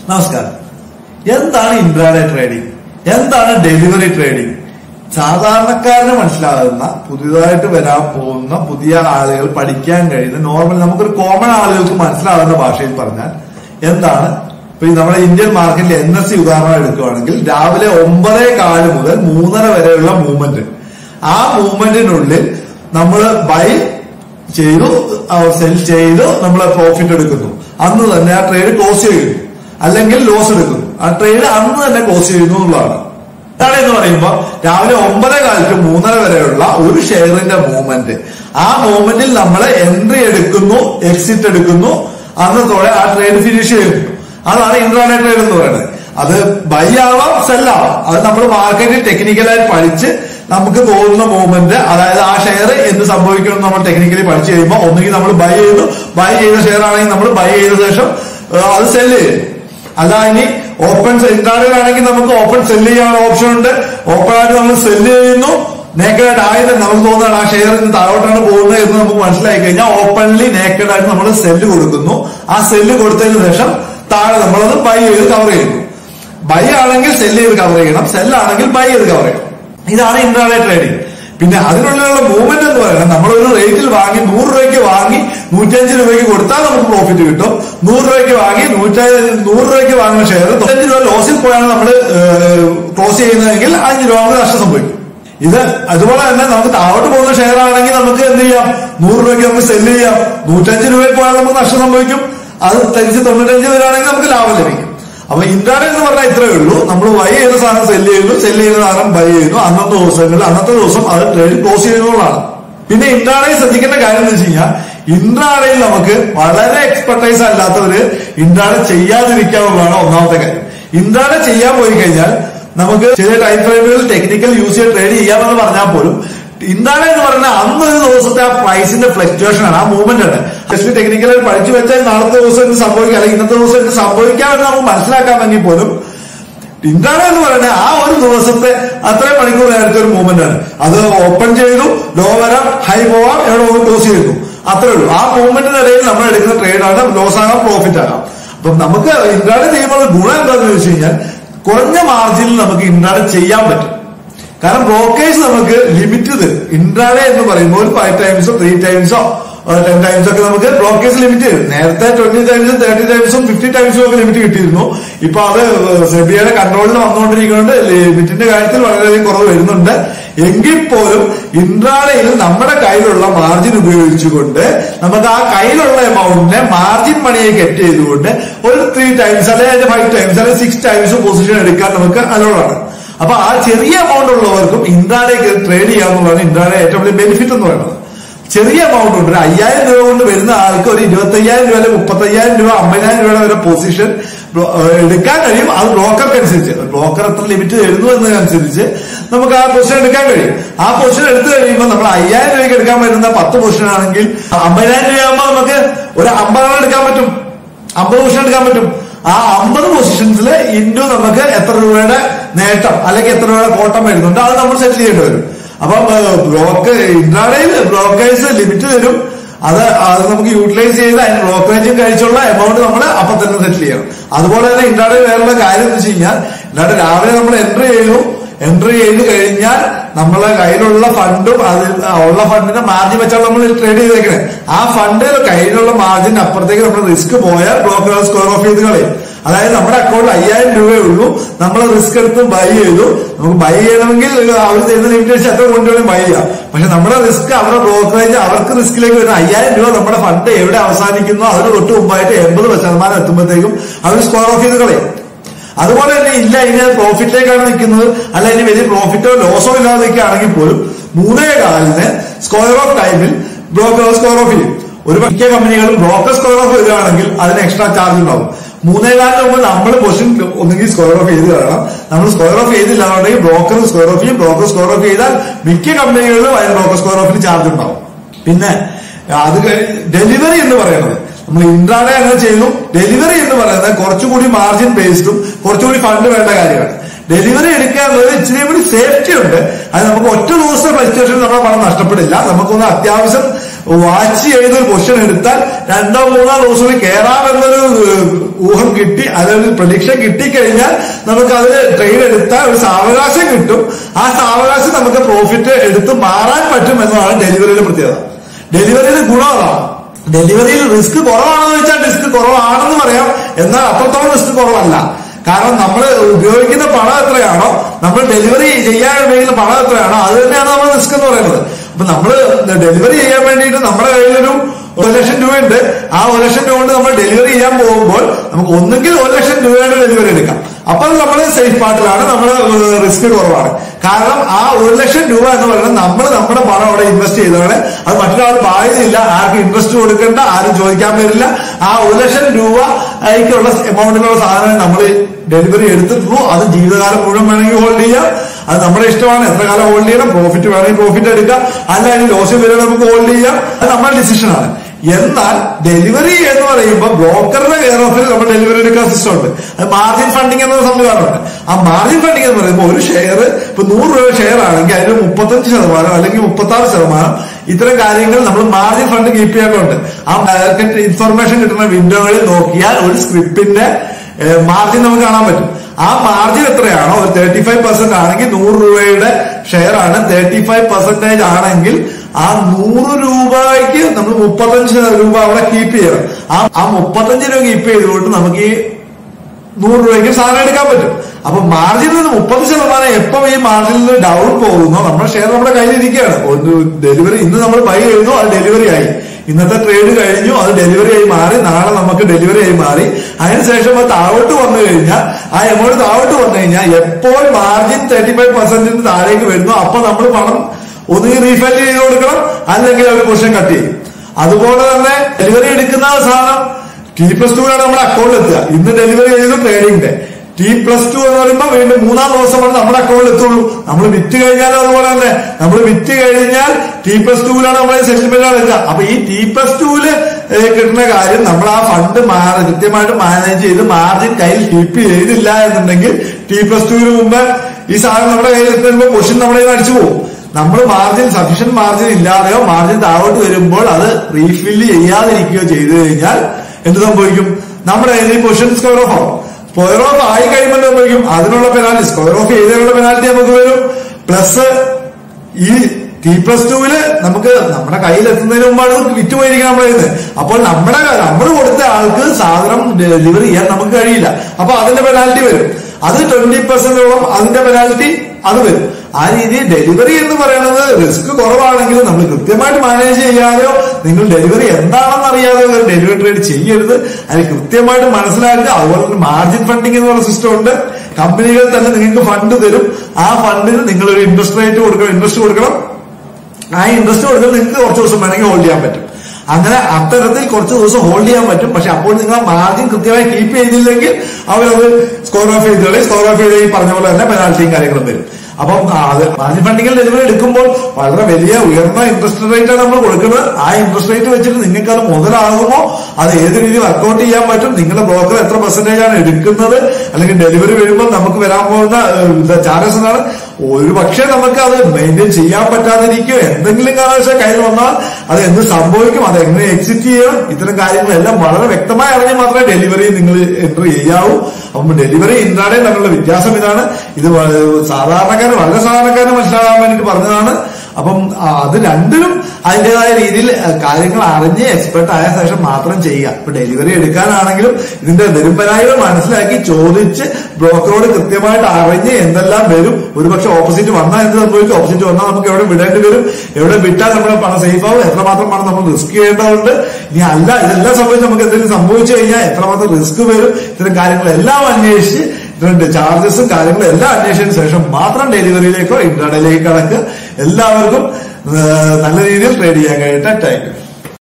നമസ്കാരം എന്താണ് intraday trading എന്താണ് ഡെലിവറി ട്രേഡിംഗ് സാധാരണക്കാരന് മനസ്സിലാകുന്ന പുതിയതായിട്ട് വരാൻ പോകുന്ന പുതിയ ആളുകൾ പഠിക്കാൻ കഴിയുന്ന നോർമൽ നമുക്കൊരു കോമൺ ആളുകൾക്ക് മനസ്സിലാകുന്ന ഭാഷയിൽ പറഞ്ഞാൽ എന്താണ് ഇപ്പൊ ഈ നമ്മുടെ ഇന്ത്യൻ മാർക്കറ്റിൽ എൻ എസ് സി ഉദാഹരണം എടുക്കുകയാണെങ്കിൽ രാവിലെ ഒമ്പതേ കാല് മുതൽ മൂന്നര വരെയുള്ള മൂവ്മെന്റ് ആ മൂവ്മെന്റിനുള്ളിൽ നമ്മൾ ബൈ ചെയ്തു സെൽ ചെയ്ത് നമ്മൾ പ്രോഫിറ്റ് എടുക്കുന്നു അന്ന് തന്നെ ആ ട്രേഡ് ക്ലോസ് ചെയ്യുന്നു അല്ലെങ്കിൽ ലോസ് എടുക്കുന്നു ആ ട്രേഡ് അന്ന് തന്നെ ക്ലോസ് ചെയ്യുന്നു എന്നുള്ളതാണ് ഇതാണ് എന്ന് പറയുമ്പോൾ രാവിലെ ഒമ്പതേ കാലത്ത് മൂന്നര വരെയുള്ള ഒരു ഷെയറിന്റെ മൂവ്മെന്റ് ആ മൂവ്മെന്റിൽ നമ്മൾ എൻട്രി എടുക്കുന്നു എക്സിറ്റ് എടുക്കുന്നു അന്നത്തോടെ ആ ട്രേഡ് ഫിനിഷ് ചെയ്യുന്നു അതാണ് ഇൻട്രാഡേ ട്രേഡ് എന്ന് പറയുന്നത് അത് ബൈ ആവാം സെൽ ആവാം അത് നമ്മൾ മാർക്കറ്റിൽ ടെക്നിക്കലായി പഠിച്ച് നമുക്ക് തോന്നുന്ന മൂവ്മെന്റ് അതായത് ആ ഷെയർ എന്ത് സംഭവിക്കണം നമ്മൾ ടെക്നിക്കലി പഠിച്ചു കഴിയുമ്പോൾ ഒന്നുകിൽ നമ്മൾ ബൈ ചെയ്തു ബൈ ചെയ്ത ഷെയർ ആണെങ്കിൽ നമ്മൾ ബൈ ചെയ്ത ശേഷം ഏഹ്, അത് സെല്ല് ചെയ്യും അല്ല ഇനി ഓപ്പൺ ഇൻട്രാഡേലാണെങ്കിൽ നമുക്ക് ഓപ്പൺ സെല്ല് ചെയ്യാനുള്ള ഓപ്ഷൻ ഉണ്ട് ഓപ്പൺ ആയിട്ട് നമ്മൾ സെല്ല് ചെയ്യുന്നു നേക്കഡ് ആയത് നമുക്ക് തോന്നുന്നതാണ് ആ ഷെയർ ഇന്ന് താഴോട്ടാണ് പോകുന്നത് എന്ന് നമുക്ക് മനസ്സിലായി കഴിഞ്ഞാൽ ഓപ്പൺലി നേക്കഡ് ആയിട്ട് നമ്മൾ സെല്ല് കൊടുക്കുന്നു ആ സെല്ല് കൊടുത്തതിന് ശേഷം താഴെ നമ്മളത് ബൈ ചെയ്ത് കവർ ചെയ്യുന്നു ബൈ ആണെങ്കിൽ സെല്ല് ചെയ്ത് കവർ ചെയ്യണം സെല്ലാണെങ്കിൽ ബൈ ചെയ്ത് കവർ ചെയ്യണം ഇതാണ് ഇൻട്രാഡേ ട്രേഡിംഗ് പിന്നെ അതിനുള്ളിലുള്ള മൂവ്മെന്റ് എന്ന് പറയുന്നത് നമ്മൾ ഒരു റേറ്റിൽ വാങ്ങി നൂറ് രൂപയ്ക്ക് വാങ്ങി നൂറ്റഞ്ച് രൂപയ്ക്ക് കൊടുത്താൽ നമുക്ക് പ്രോഫിറ്റ് കിട്ടും നൂറ് രൂപയ്ക്ക് വാങ്ങി നൂറ്റ നൂറ് രൂപയ്ക്ക് വാങ്ങുന്ന ഷെയർ തൊണ്ണൂറ്റഞ്ച് രൂപ ലോസിൽ പോയാണ് നമ്മൾ ക്ലോസ് ചെയ്യുന്നതെങ്കിൽ അഞ്ച് രൂപ നമുക്ക് നഷ്ടം സംഭവിക്കും ഇത് അതുപോലെ തന്നെ നമുക്ക് താഴോട്ട് പോകുന്ന ഷെയർ ആണെങ്കിൽ നമുക്ക് എന്ത് ചെയ്യാം നൂറ് രൂപയ്ക്ക് നമുക്ക് സെല്ല് ചെയ്യാം നൂറ്റഞ്ച് രൂപയിൽ പോയാൽ നമുക്ക് നഷ്ടം സംഭവിക്കും അത് തിരിച്ച് തൊണ്ണൂറ്റഞ്ച് വരാണെങ്കിൽ നമുക്ക് ലാഭം ലഭിക്കും അപ്പൊ ഇൻട്രാഡേ എന്ന് പറഞ്ഞാൽ ഇത്രയേ ഉള്ളൂ നമ്മൾ ബൈ ചെയ്ത സാധനം സെല്ല് ചെയ്യുന്നു സെല്ല് ചെയ്ത സാധനം ബൈ ചെയ്യുന്നു അന്നത്തെ ദിവസങ്ങളിൽ അന്നത്തെ ദിവസം അത് ട്രേഡ് ക്ലോസ് ചെയ്യുന്നതാണ് പിന്നെ ഇൻട്രാഡേ ശ്രദ്ധിക്കേണ്ട കാര്യം എന്ന് വെച്ച് കഴിഞ്ഞാൽ ഇൻട്രാഡേയിൽ നമുക്ക് വളരെ എക്സ്പെർട്ടൈസ് അല്ലാത്തവര് ഇൻട്രാഡേ ചെയ്യാതിരിക്കാവുന്നതാണ് ഒന്നാമത്തെ കാര്യം ഇൻട്രാഡേ ചെയ്യാൻ പോയി കഴിഞ്ഞാൽ നമുക്ക് ചെറിയ ടൈം ഫ്രെയിമുകളിൽ ടെക്നിക്കൽ യൂസ് ചെയ്ത് ട്രേഡ് ചെയ്യാമെന്ന് പറഞ്ഞാൽ പോലും ഇൻട്രാഡേ എന്ന് പറഞ്ഞാൽ അന്ന് ഒരു ദിവസത്തെ ആ പ്രൈസിന്റെ ഫ്ലക്ച്വേഷൻ ആണ് ആ മൂവ്മെന്റ് ആണ് ജസ്റ്റ് ടെക്നിക്കലായി പഠിച്ചു വെച്ചാൽ നാളത്തെ ദിവസം എന്ത് സംഭവിക്കാം അല്ലെങ്കിൽ ഇന്നത്തെ ദിവസം എന്ത് സംഭവിക്കാമെന്ന് നമുക്ക് മനസ്സിലാക്കാമെങ്കിൽ പോലും ഇൻട്രാഡേ എന്ന് പറയുന്നത് ആ ഒരു ദിവസത്തെ അത്രയും മണിക്കൂർ നേരത്തെ ഒരു മൂവ്മെന്റ് ആണ് അത് ഓപ്പൺ ചെയ്തു ലോ വരാം ഹൈ പോവാം എവിടെ ഒന്ന് ക്ലോസ് ചെയ്തു അത്രേ ഉള്ളൂ ആ മൂവ്മെന്റിനിടയിൽ നമ്മൾ എടുക്കുന്ന ട്രേഡ് ആണ് ലോസ് ആകാം പ്രോഫിറ്റ് ആകാം അപ്പം നമുക്ക് ഇൻട്രാഡേ ചെയ്യുമ്പോൾ ഗുണം എന്താണെന്ന് വെച്ച് കഴിഞ്ഞാൽ കുറഞ്ഞ മാർജിനിൽ നമുക്ക് ഇൻട്രാഡേ ചെയ്യാൻ പറ്റും കാരണം ബ്രോക്കേഴ്സ് നമുക്ക് ലിമിറ്റ് തരും ഇൻട്രാഡേ എന്ന് പറയുമ്പോൾ ഒരു ഫൈവ് ടൈംസോ ത്രീ ടൈംസോ ടെൻ ടൈംസ് ഒക്കെ നമുക്ക് ബ്രോക്കേഴ്സ് ലിമിറ്റ് തരും നേരത്തെ ട്വന്റി ടൈംസും തേർട്ടി ടൈംസും ഫിഫ്റ്റി ടൈംസും ഒക്കെ ലിമിറ്റ് കിട്ടിയിരുന്നു ഇപ്പൊ അത് സെബിയുടെ കൺട്രോളിൽ വന്നുകൊണ്ടിരിക്കുന്നുണ്ട് ലിമിറ്റിന്റെ കാര്യത്തിൽ വളരെയധികം കുറവ് വരുന്നുണ്ട് എങ്കിൽ പോലും ഇൻട്രാഡേയിൽ നമ്മുടെ കയ്യിലുള്ള മാർജിൻ ഉപയോഗിച്ചുകൊണ്ട് നമുക്ക് ആ കയ്യിലുള്ള എമൗണ്ടിനെ മാർജിൻ മണിയെ കെറ്റ് ചെയ്തുകൊണ്ട് ഒരു ത്രീ ടൈംസ് അല്ലെങ്കിൽ ഫൈവ് ടൈംസ് അല്ലെങ്കിൽ സിക്സ് ടൈംസ് പൊസിഷൻ എടുക്കാൻ നമുക്ക് അലോളാണ് അപ്പൊ ആ ചെറിയ എമൗണ്ട് ഉള്ളവർക്കും ഇൻട്രാഡേ ട്രേഡ് ചെയ്യാന്നുള്ളതാണ് ഇൻട്രാഡേ ഏറ്റവും വലിയ ബെനിഫിറ്റ് എന്ന് പറയുന്നത് ചെറിയ എമൗണ്ട് ഉണ്ട് ഒരു അയ്യായിരം രൂപ കൊണ്ട് വരുന്ന ആൾക്ക് ഒരു ഇരുപത്തയ്യായിരം രൂപ അല്ലെങ്കിൽ മുപ്പത്തയ്യായിരം രൂപ അമ്പതിനായിരം രൂപയുടെ വരെ പൊസിഷൻ എടുക്കാൻ കഴിയും അത് ബ്രോക്കർക്ക് അനുസരിച്ച് ബ്രോക്കർ എത്ര ലിമിറ്റ് തരുന്നു എന്നതനുസരിച്ച് നമുക്ക് ആ പൊസിഷൻ എടുക്കാൻ കഴിയും ആ പൊസിഷൻ എടുത്തു കഴിയുമ്പോൾ നമ്മൾ അയ്യായിരം രൂപയ്ക്ക് എടുക്കാൻ പറ്റുന്ന പത്ത് പൊസിഷൻ ആണെങ്കിൽ അമ്പതിനായിരം രൂപയാകുമ്പോൾ നമുക്ക് ഒരു അമ്പതെണ്ണം എടുക്കാൻ പറ്റും അമ്പത് പൊസിഷൻ എടുക്കാൻ പറ്റും ആ അമ്പത് പൊസിഷൻസിൽ ഇൻഡു നമുക്ക് എത്ര രൂപയുടെ നേട്ടം അല്ലെങ്കിൽ എത്ര രൂപയുടെ കോട്ടം വരുന്നുണ്ട് അത് നമ്മൾ സെറ്റിൽ ചെയ്യേണ്ടി വരും അപ്പം ബ്രോക്ക് ഇൻട്രാഡേയിൽ ബ്രോക്കേഴ്സ് ലിമിറ്റ് തരും അത് അത് നമുക്ക് യൂട്ടിലൈസ് ചെയ്ത് അതിന് ബ്രോക്കറേജും കഴിച്ചുള്ള എമൗണ്ട് നമ്മൾ അപ്പൊ തന്നെ സെറ്റിൽ ചെയ്യണം അതുപോലെ തന്നെ ഇൻട്രാഡേ വേറെയുള്ള കാര്യം എന്ന് വെച്ച് കഴിഞ്ഞാൽ ഇല്ലാണ്ട് രാവിലെ നമ്മൾ എൻട്രി ചെയ്തു എൻട്രി ചെയ്ത് കഴിഞ്ഞാൽ നമ്മളെ കയ്യിലുള്ള ഫണ്ടും അതിൽ ഉള്ള ഫണ്ടിന്റെ മാർജിൻ വെച്ചാണ് നമ്മൾ ട്രേഡ് ചെയ്തേക്കണേ ആ ഫണ്ട് കയ്യിലുള്ള മാർജിൻ അപ്പുറത്തേക്ക് നമ്മൾ റിസ്ക് പോയാൽ ബ്രോക്കർ സ്ക്വയർ ഓഫ് ചെയ്ത് കളയും അതായത് നമ്മുടെ അക്കൗണ്ടിൽ അയ്യായിരം രൂപയേ ഉള്ളൂ നമ്മൾ റിസ്ക് എടുത്ത് ബൈ ചെയ്തു നമുക്ക് ബൈ ചെയ്യണമെങ്കിൽ അവർ തരുന്ന ലിമിറ്റേഷൻ എത്ര കൊണ്ടുവേണം ബൈ ചെയ്യാം പക്ഷെ നമ്മുടെ റിസ്ക് അവരുടെ ബ്രോക്കറേജ് അവർക്ക് റിസ്കിലേക്ക് വരുന്ന അയ്യായിരം രൂപ നമ്മുടെ ഫണ്ട് എവിടെ അവസാനിക്കുന്നോ അതിന് തൊട്ട് മുമ്പായിട്ട് എൺപത് ശതമാനം എത്തുമ്പോഴത്തേക്കും അവർ സ്ക്വയർ ഓഫ് ചെയ്ത് കളയും അതുപോലെ തന്നെ ഇല്ല ഇനി പ്രോഫിറ്റിലേക്കാണ് നിൽക്കുന്നത് അല്ല ഇനി വലിയ പ്രോഫിറ്റോ ലോസോ ഇല്ലാതെ നിൽക്കുകയാണെങ്കിൽ പോലും മൂന്നേ കാലിന് സ്ക്വയർ ഓഫ് ടൈമിൽ ബ്രോക്കർ സ്ക്വയർ ഓഫ് ചെയ്യും ഒരു മിക്ക കമ്പനികളും ബ്രോക്കർ സ്ക്വയർ ഓഫ് വരികയാണെങ്കിൽ അതിന് എക്സ്ട്രാ ചാർജ് ഉണ്ടാവും മൂന്നേ കാലിന് മുമ്പ് നമ്മൾ പൊസിഷൻ ഒന്നുകിൽ സ്ക്വയർ ഓഫ് ചെയ്ത് കാണണം നമ്മൾ സ്ക്വയർ ഓഫ് ചെയ്തില്ലാന്നുണ്ടെങ്കിൽ ബ്രോക്കർ സ്ക്വയർ ഓഫ് ചെയ്യും ബ്രോക്കർ സ്ക്വയർ ഓഫ് ചെയ്താൽ മിക്ക കമ്പനികളിലും അതിന് ബ്രോക്കർ സ്ക്വയർ ഓഫിന് ചാർജ് ഉണ്ടാവും പിന്നെ അത് ഡെലിവറി എന്ന് പറയുന്നത് നമ്മൾ ഇൻട്രാഡേ അങ്ങനെ ചെയ്യുന്നു ഡെലിവറി എന്ന് പറയുന്നത് കുറച്ചുകൂടി മാർജിൻ ബേസ്ഡും കുറച്ചുകൂടി ഫണ്ട് വേണ്ട കാര്യമാണ് ഡെലിവറി എടുക്കുക എന്നുള്ളത് ഇച്ചിരി കൂടി സേഫ്റ്റി ഉണ്ട് അത് നമുക്ക് ഒറ്റ ദിവസത്തെ ഫ്ലക്ച്വേഷൻ നമ്മുടെ പണം നഷ്ടപ്പെടില്ല നമുക്കൊന്ന് അത്യാവശ്യം വാച്ച് ചെയ്ത് ഒരു പൊസിഷൻ എടുത്താൽ രണ്ടോ മൂന്നോ ദിവസത്തിൽ കയറാമെന്നൊരു ഏഹ്, ഊഹം കിട്ടി അതൊരു പ്രഡിക്ഷൻ കിട്ടിക്കഴിഞ്ഞാൽ നമുക്ക് അതിൽ ട്രേഡ് എടുത്താൽ ഒരു സാവകാശം കിട്ടും ആ സാവകാശം നമുക്ക് പ്രോഫിറ്റ് എടുത്ത് മാറാൻ പറ്റും എന്നതാണ് ഡെലിവറിയുടെ പ്രത്യേകത ഡെലിവറിയിൽ ഗുണം അതാണ് ഡെലിവറിയിൽ റിസ്ക് കുറവാണെന്ന് വെച്ചാൽ റിസ്ക് കുറവാണെന്ന് പറയാം എന്നാൽ അത്രത്തോളം റിസ്ക് കുറവല്ല കാരണം നമ്മൾ ഉപയോഗിക്കുന്ന പണം എത്രയാണോ നമ്മൾ ഡെലിവറി ചെയ്യാൻ ഉപയോഗിക്കുന്ന പണം എത്രയാണോ അത് തന്നെയാണ് നമ്മൾ റിസ്ക് എന്ന് പറയുന്നത് അപ്പൊ നമ്മൾ ഡെലിവറി ചെയ്യാൻ വേണ്ടിയിട്ട് നമ്മുടെ കയ്യിലൊരു ഒരു ലക്ഷം രൂപയുണ്ട് ആ ഒരു ലക്ഷം രൂപ കൊണ്ട് നമ്മൾ ഡെലിവറി ചെയ്യാൻ പോകുമ്പോൾ നമുക്ക് ഒന്നുകിൽ ഒരു ലക്ഷം രൂപയുടെ ഡെലിവറി എടുക്കാം അപ്പോൾ നമ്മൾ സേഫ് പാർട്ടിലാണ് നമ്മൾ റിസ്ക് കുറവാണ് കാരണം ആ ഒരു ലക്ഷം രൂപ എന്ന് പറയുന്നത് നമ്മൾ നമ്മുടെ പണം അവിടെ ഇൻവെസ്റ്റ് ചെയ്തതാണ് അത് മറ്റൊരാൾ ബാധ്യതയില്ല ആർക്കും ഇൻവെസ്റ്റ് കൊടുക്കേണ്ട ആരും ചോദിക്കാൻ വരില്ല ആ ഒരു ലക്ഷം രൂപ ക്കുള്ള എമൗണ്ടിലുള്ള സാധനം നമ്മൾ ഡെലിവറി എടുത്തിട്ടുള്ളൂ അത് ജീവിതകാലം മുഴുവൻ വേണമെങ്കിൽ ഹോൾഡ് ചെയ്യാം അത് നമ്മുടെ ഇഷ്ടമാണ് എത്ര കാലം ഹോൾഡ് ചെയ്യണം പ്രോഫിറ്റ് വേണമെങ്കിൽ പ്രോഫിറ്റ് എടുക്കാം അല്ല ഇനി ലോസ് വരെ നമുക്ക് ഹോൾഡ് ചെയ്യാം അത് നമ്മുടെ ഡിസിഷനാണ് എന്നാൽ ഡെലിവറി എന്ന് പറയുമ്പോൾ ബ്രോക്കറുടെ കെയർ ഓഫിൽ നമ്മൾ ഡെലിവറി എടുക്കാൻ സിസ്റ്റം ഉണ്ട് അത് മാർജിൻ ഫണ്ടിങ് എന്ന സംവിധാനമുണ്ട് ആ മാർജിൻ ഫണ്ടിങ് എന്ന് പറയുമ്പോൾ ഒരു ഷെയർ ഇപ്പൊ നൂറ് രൂപ ഷെയർ ആണെങ്കിൽ അതിന് മുപ്പത്തഞ്ച് ശതമാനം അല്ലെങ്കിൽ മുപ്പത്തി ആറ് ശതമാനം ഇത്തരം കാര്യങ്ങൾ നമ്മൾ മാർജിൻ ഫണ്ട് കീപ്പ് ചെയ്യേണ്ടതുണ്ട് ആ മാർക്കറ്റ് ഇൻഫർമേഷൻ കിട്ടുന്ന വിൻഡോകളിൽ നോക്കിയാൽ ഒരു സ്ക്രിപ്റ്റിന്റെ മാർജിൻ നമുക്ക് കാണാൻ പറ്റും ആ മാർജിൻ എത്രയാണോ ഒരു തേർട്ടി ഫൈവ് പെർസെന്റ് ആണെങ്കിൽ നൂറ് രൂപയുടെ ഷെയർ ആണ് തേർട്ടി ഫൈവ് പെർസെന്റേജ് ആണെങ്കിൽ ആ നൂറ് രൂപയ്ക്ക് നമ്മൾ മുപ്പത്തഞ്ച് രൂപ അവിടെ കീപ്പ് ചെയ്യണം ആ ആ മുപ്പത്തഞ്ച് രൂപ കീപ്പ് ചെയ്തുകൊണ്ട് നമുക്ക് ഈ നൂറ് രൂപയ്ക്ക് സാധനം എടുക്കാൻ പറ്റും അപ്പൊ മാർജിനിൽ നിന്ന് മുപ്പത് ശതമാനം എപ്പം ഈ മാർജിനിൽ നിന്ന് ഡൗൺ പോകുന്നോ നമ്മുടെ ഷെയർ നമ്മുടെ കയ്യിൽ ഇരിക്കുകയാണ് ഒരു ഡെലിവറി ഇന്ന് നമ്മൾ ബൈ ചെയ്തു അത് ഡെലിവറി ആയി ഇന്നത്തെ ട്രേഡ് കഴിഞ്ഞു അത് ഡെലിവറി ആയി മാറി നാളെ നമുക്ക് ഡെലിവറി ആയി മാറി അതിനുശേഷം അത് താഴോട്ട് വന്നു കഴിഞ്ഞാൽ ആ എമൗണ്ട് താഴോട്ട് വന്നു കഴിഞ്ഞാൽ എപ്പോൾ മാർജിൻ തേർട്ടി ഫൈവ് പെർസെന്റിന് താഴേക്ക് വരുന്നു അപ്പൊ നമ്മൾ പണം ഒന്നുകിൽ റീഫണ്ട് ചെയ്ത് കൊടുക്കണം അല്ലെങ്കിൽ അവർ പൊസിഷൻ കട്ട് ചെയ്യും അതുപോലെ തന്നെ ഡെലിവറി എടുക്കുന്ന സാധനം ടി പ്ലസ് ടു ആണ് നമ്മുടെ അക്കൗണ്ടിൽ എത്തുക ഇന്ന് ഡെലിവറി ചെയ്തു ട്രേഡിംഗ് ടി പ്ലസ് ടു എന്ന് പറയുമ്പോൾ വീണ്ടും മൂന്നാം ദിവസമാണ് നമ്മുടെ അക്കൗണ്ടിൽ എത്തുള്ളൂ നമ്മൾ വിറ്റ് കഴിഞ്ഞാലും അതുപോലെ തന്നെ നമ്മൾ വിറ്റ് കഴിഞ്ഞാൽ ടി പ്ലസ് ടുവിലാണ് നമ്മളെ സെറ്റിൽമെന്റ് എടുക്കുക അപ്പൊ ഈ ടി പ്ലസ് ടുവില് കിട്ടുന്ന കാര്യം നമ്മൾ ആ ഫണ്ട് കൃത്യമായിട്ട് മാനേജ് ചെയ്ത് മാർജിൻ കയ്യിൽ കീപ്പ് ചെയ്തില്ല എന്നുണ്ടെങ്കിൽ ടി പ്ലസ് ടുവിന് മുമ്പ് ഈ സാധനം നമ്മുടെ കയ്യിൽ എത്തുമ്പോൾ ക്വസ്റ്റ്യൻ നമ്മുടെ കയ്യിൽ അടിച്ചു പോകും നമ്മൾ മാർജിൻ സഫീഷ്യന്റ് മാർജിൻ ഇല്ലാതെയോ മാർജിൻ താഴോട്ട് വരുമ്പോൾ അത് റീഫില്ല് ചെയ്യാതിരിക്കുകയോ ചെയ്തു കഴിഞ്ഞാൽ എന്ത് സംഭവിക്കും നമ്മുടെ കയ്യിൽ പൊസിഷൻ സ്ക്വയർ ഓഫ് ആവും സ്ക്വയർ ഓഫ് ആയി കഴിയുമ്പോൾ എന്ത് സംഭവിക്കും അതിനുള്ള പെനാൽറ്റി സ്ക്വയർ ഓഫ് ചെയ്തതിനുള്ള പെനാൽറ്റി നമുക്ക് വരും പ്ലസ് ഈ ടി പ്ലസ് ടുവില് നമുക്ക് നമ്മുടെ കയ്യിൽ എത്തുന്നതിന് മുമ്പാണ് ഇത് വിറ്റുപോയിരിക്കണം നമ്മുടെ കയ്യിൽ നിന്ന്. അപ്പോൾ നമ്മുടെ നമ്മൾ കൊടുത്ത ആൾക്ക് സാധനം ഡെലിവറി ചെയ്യാൻ നമുക്ക് കഴിയില്ല അപ്പൊ അതിന്റെ പെനാൽറ്റി വരും അത് ട്വന്റി പെർസെന്റോളം അതിന്റെ പെനാൽറ്റി അത് വരും ആ രീതിയിൽ ഡെലിവറി എന്ന് പറയുന്നത് റിസ്ക് കുറവാണെങ്കിൽ നമ്മൾ കൃത്യമായിട്ട് മാനേജ് ചെയ്യാതെയോ നിങ്ങൾ ഡെലിവറി എന്താണെന്ന് അറിയാതെയോ ഒരു ഡെലിവറി ട്രേഡ് ചെയ്യരുത് അതിൽ കൃത്യമായിട്ട് മനസ്സിലാക്കുക അതുപോലെ തന്നെ മാർജിൻ ഫണ്ടിങ് എന്ന് പറയുന്ന സിസ്റ്റം ഉണ്ട് കമ്പനികൾ തന്നെ നിങ്ങൾക്ക് ഫണ്ട് തരും ആ ഫണ്ടിന് നിങ്ങൾ ഒരു ഇൻട്രസ്റ്റ് റേറ്റ് കൊടുക്കണം ഇൻട്രസ്റ്റ് കൊടുക്കണം ആ ഇൻട്രസ്റ്റ് കൊടുത്താൽ നിങ്ങൾക്ക് കുറച്ച് ദിവസം വേണമെങ്കിൽ ഹോൾഡ് ചെയ്യാൻ പറ്റും അങ്ങനെ അത്തരത്തിൽ കുറച്ച് ദിവസം ഹോൾഡ് ചെയ്യാൻ പറ്റും പക്ഷെ അപ്പോൾ നിങ്ങൾ മാർജിൻ കൃത്യമായി കീപ്പ് ചെയ്തില്ലെങ്കിൽ അവരത് സ്കോർ ഓഫ് ചെയ്തോളി സ്കോർ ഓഫ് ചെയ്ത് ഈ പറഞ്ഞ പോലെ തന്നെ പെനാൽറ്റിയും കാര്യങ്ങളും വരും അപ്പം ആ, അത് മാർജിൻ ഫണ്ടിങ്ങിൽ ഡെലിവറി എടുക്കുമ്പോൾ വളരെ വലിയ ഉയർന്ന ഇൻട്രസ്റ്റ് റേറ്റ് ആണ് നമ്മൾ കൊടുക്കുന്നത് ആ ഇൻട്രസ്റ്റ് റേറ്റ് വെച്ചിട്ട് നിങ്ങൾക്ക് അത് മുതലാകുമോ അത് ഏത് രീതിയിൽ വർക്കൗട്ട് ചെയ്യാൻ പറ്റും നിങ്ങളുടെ ബ്രോക്കർ എത്ര പെർസെന്റേജ് ആണ് എടുക്കുന്നത് അല്ലെങ്കിൽ ഡെലിവറി വരുമ്പോൾ നമുക്ക് വരാൻ പോകുന്ന ചാർജസ് എന്താണ് ഒരു പക്ഷേ നമുക്ക് അത് മെയിൻറ്റെയിൻ ചെയ്യാൻ പറ്റാതിരിക്കും എന്തെങ്കിലും കാരണവശാൽ കയ്യിൽ വന്നാൽ അത് എന്ത് സംഭവിക്കും അത് എങ്ങനെ എക്സിറ്റ് ചെയ്യണം ഇത്തരം കാര്യങ്ങളെല്ലാം വളരെ വ്യക്തമായി അറിഞ്ഞ് മാത്രമേ ഡെലിവറി നിങ്ങൾ എൻട്രി ചെയ്യാവൂ അപ്പം ഡെലിവറി ഇൻട്രാഡേ തമ്മിലുള്ള വ്യത്യാസം ഇതാണ് ഇത് വ- സാധാരണക്കാരന് വളരെ സാധാരണക്കാരന് മനസ്സിലാകാൻ വേണ്ടിയിട്ട് പറഞ്ഞതാണ് അപ്പം ആ, അത് രണ്ടിലും അതിന്റേതായ രീതിയിൽ ആ, കാര്യങ്ങൾ അറിഞ്ഞ് എക്സ്പെർട്ട് ആയ ശേഷം മാത്രം ചെയ്യുക ഇപ്പൊ ഡെലിവറി എടുക്കാനാണെങ്കിലും ഇതിന്റെ വരുമ്പനായികൾ മനസ്സിലാക്കി ചോദിച്ച് ബ്രോക്കറോട് കൃത്യമായിട്ട് അറിഞ്ഞ് എന്തെല്ലാം വരും ഒരുപക്ഷെ ഓപ്പോസിറ്റ് വന്നാൽ എന്ത് സംഭവിക്കും ഓപ്പോസിറ്റ് വന്നാൽ നമുക്ക് എവിടെ വിടേണ്ടി വരും എവിടെ വിട്ടാൽ നമ്മുടെ പണം സേഫ് ആവും എത്രമാത്രം പണം നമ്മൾ റിസ്ക് ചെയ്യേണ്ടതുണ്ട് ഇനി അല്ല ഇതെല്ലാം സംബന്ധിച്ച് നമുക്ക് എന്തെങ്കിലും സംഭവിച്ചു കഴിഞ്ഞാൽ എത്രമാത്രം റിസ്ക് വരും ഇത്തരം കാര്യങ്ങളെല്ലാം അന്വേഷിച്ച് ഇതിന്റെ ചാർജസും കാര്യങ്ങളും എല്ലാം അന്വേഷിച്ചതിന് ശേഷം മാത്രം ഡെലിവറിയിലേക്കോ ഇന്റർഡേയിലേക്ക് കടക്കുക എല്ലാവർക്കും ആ, നല്ല രീതിയിൽ ട്രേഡ് ചെയ്യാൻ കഴിയട്ടെ താങ്ക് യു